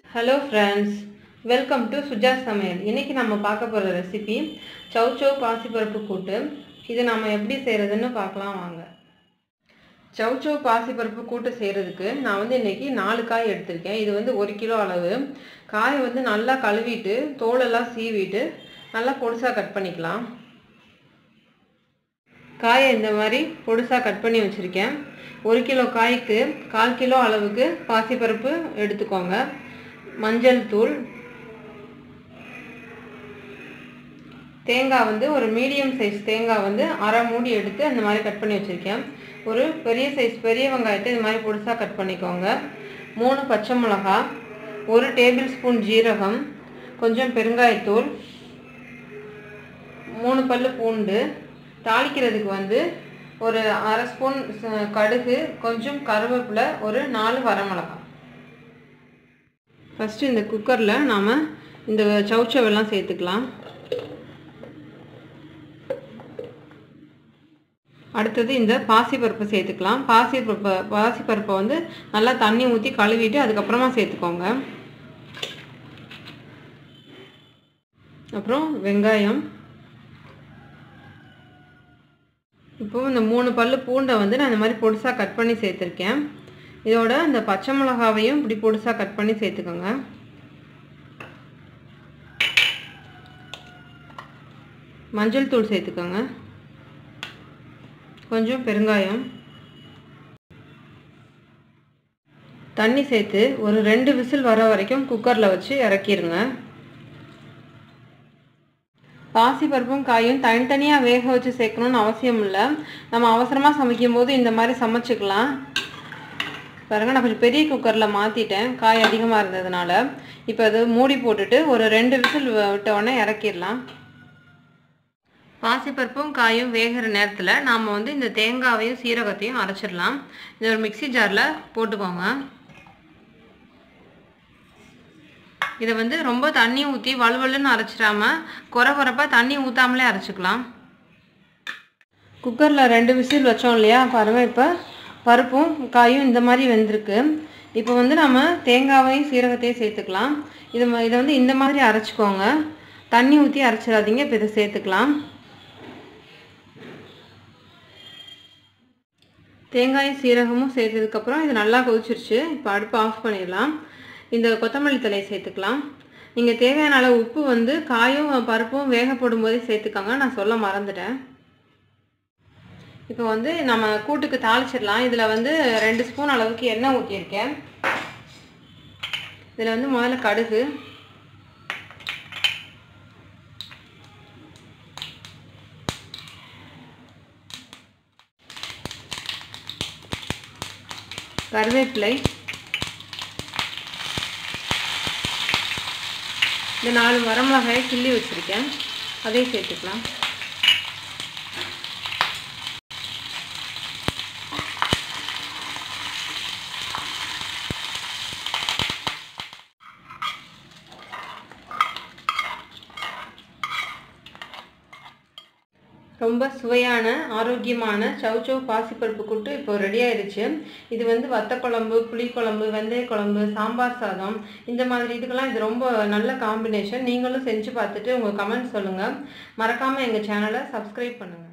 hello friends welcome to Suja Samayal இன்றைக்கி நம்ம பார்க்க போகிற ரெசிபி சௌச்சௌ பாசிப்பருப்பு கூட்டு இது நம்ம எப்படி செய்கிறதுன்னு பார்க்கலாம் வாங்க சௌச்சௌ பாசிப்பருப்பு கூட்டு செய்கிறதுக்கு நான் வந்து இன்றைக்கி நாலு காய் எடுத்திருக்கேன் இது வந்து ஒரு கிலோ அளவு காயை வந்து நல்லா கழுவிட்டு தோலெல்லாம் சீவிட்டு நல்லா பொடிசாக கட் பண்ணிக்கலாம் காயை இந்த மாதிரி பொடிசாக கட் பண்ணி வச்சுருக்கேன் ஒரு கிலோ காய்க்கு கால் கிலோ அளவுக்கு பாசிப்பருப்பு எடுத்துக்கோங்க மஞ்சள் தூள் தேங்காய் வந்து ஒரு மீடியம் சைஸ் தேங்காய் வந்து அரை மூடி எடுத்து அந்த மாதிரி கட் பண்ணி வச்சுருக்கேன் ஒரு பெரிய சைஸ் பெரிய வெங்காயத்தை இது மாதிரி பொடிசாக கட் பண்ணிக்கோங்க மூணு பச்சை மிளகா ஒரு டேபிள் ஸ்பூன் ஜீரகம் கொஞ்சம் பெருங்காயத்தூள் மூணு பல்லு பூண்டு தாளிக்கிறதுக்கு வந்து ஒரு அரை ஸ்பூன் கடுகு கொஞ்சம் கருவேப்பிலை ஒரு நாலு வரமிளகாய் ஃபஸ்ட்டு இந்த குக்கரில் நாம் இந்த சவுச்சவெல்லாம் சேர்த்துக்கலாம் அடுத்தது இந்த பாசிப்பருப்பை சேர்த்துக்கலாம் பாசிப்பருப்பை பாசிப்பருப்பை வந்து நல்லா தண்ணி ஊற்றி கழுவிட்டு அதுக்கப்புறமா சேர்த்துக்கோங்க அப்புறம் வெங்காயம் இப்போ இந்த மூணு பல்லு பூண்டை வந்து நான் இந்த மாதிரி பொடிசாக கட் பண்ணி சேர்த்துருக்கேன் இதோட இந்த பச்சை மிளகாவையும் இப்படி பொடிசாக கட் பண்ணி சேர்த்துக்கோங்க மஞ்சள் தூள் சேர்த்துக்கோங்க கொஞ்சம் பெருங்காயம் தண்ணி சேர்த்து ஒரு ரெண்டு விசில் வர வரைக்கும் குக்கரில் வச்சு இறக்கிடுங்க பாசிப்பருப்பும் காயும் தனித்தனியாக வேக வச்சு சேர்க்கணுன்னு அவசியம் இல்லை நம்ம அவசரமாக சமைக்கும் போது இந்த மாதிரி சமைச்சிக்கலாம் பாருங்கள் நான் கொஞ்சம் பெரிய குக்கரில் மாற்றிட்டேன் காய் அதிகமாக இருந்ததுனால இப்போ அது மூடி போட்டுட்டு ஒரு ரெண்டு விசில் விட்ட உடனே இறக்கிடலாம் பாசிப்பருப்பும் காயும் வேகிற நேரத்தில் நாம் வந்து இந்த தேங்காவையும் சீரகத்தையும் அரைச்சிடலாம் இது ஒரு மிக்சி ஜாரில் போட்டுக்கோங்க இதை வந்து ரொம்ப தண்ணி ஊற்றி வலுவலுன்னு அரைச்சிடாம குறை குறைப்பாக தண்ணி ஊற்றாமலே அரைச்சிக்கலாம் குக்கரில் ரெண்டு விசில் வச்சோம் இல்லையா பாருங்கள் இப்போ பருப்பும் காயும் இந்த மாதிரி வெந்திருக்கு இப்போ வந்து நம்ம தேங்காவையும் சீரகத்தையும் சேர்த்துக்கலாம் இது இதை வந்து இந்த மாதிரி அரைச்சிக்கோங்க தண்ணி ஊற்றி அரைச்சிடாதீங்க இப்போ இதை சேர்த்துக்கலாம் தேங்காயும் சீரகமும் சேர்த்ததுக்கப்புறம் இது நல்லா கொதிச்சிருச்சு இப்போ அடுப்பு ஆஃப் பண்ணிடலாம் இந்த கொத்தமல்லி தலையை சேர்த்துக்கலாம் நீங்கள் தேவையான அளவு உப்பு வந்து காயும் பருப்பும் வேக போடும்போதே சேர்த்துக்கோங்க நான் சொல்ல மறந்துட்டேன் இப்போ வந்து நம்ம கூட்டுக்கு தாளிச்சிடலாம் இதில் வந்து ரெண்டு ஸ்பூன் அளவுக்கு எண்ணெய் ஊற்றியிருக்கேன் இதில் வந்து முதல்ல கடுகு கருவேப்பிலை இந்த நாலு வரமிளகாயை கிள்ளி வச்சுருக்கேன் அதையும் சேர்த்துக்கலாம் ரொம்ப சுவையான ஆரோக்கியமான சவுச்சோ பாசிப்பருப்பு கூட்டு இப்போ ரெடி ஆயிடுச்சு இது வந்து வத்த குழம்பு புளிக்குழம்பு வெந்தய குழம்பு சாம்பார் சாதம் இந்த மாதிரி இதுக்கெல்லாம் இது ரொம்ப நல்ல காம்பினேஷன் நீங்களும் செஞ்சு பார்த்துட்டு உங்கள் கமெண்ட் சொல்லுங்கள் மறக்காமல் எங்கள் சேனலை சப்ஸ்கிரைப் பண்ணுங்கள்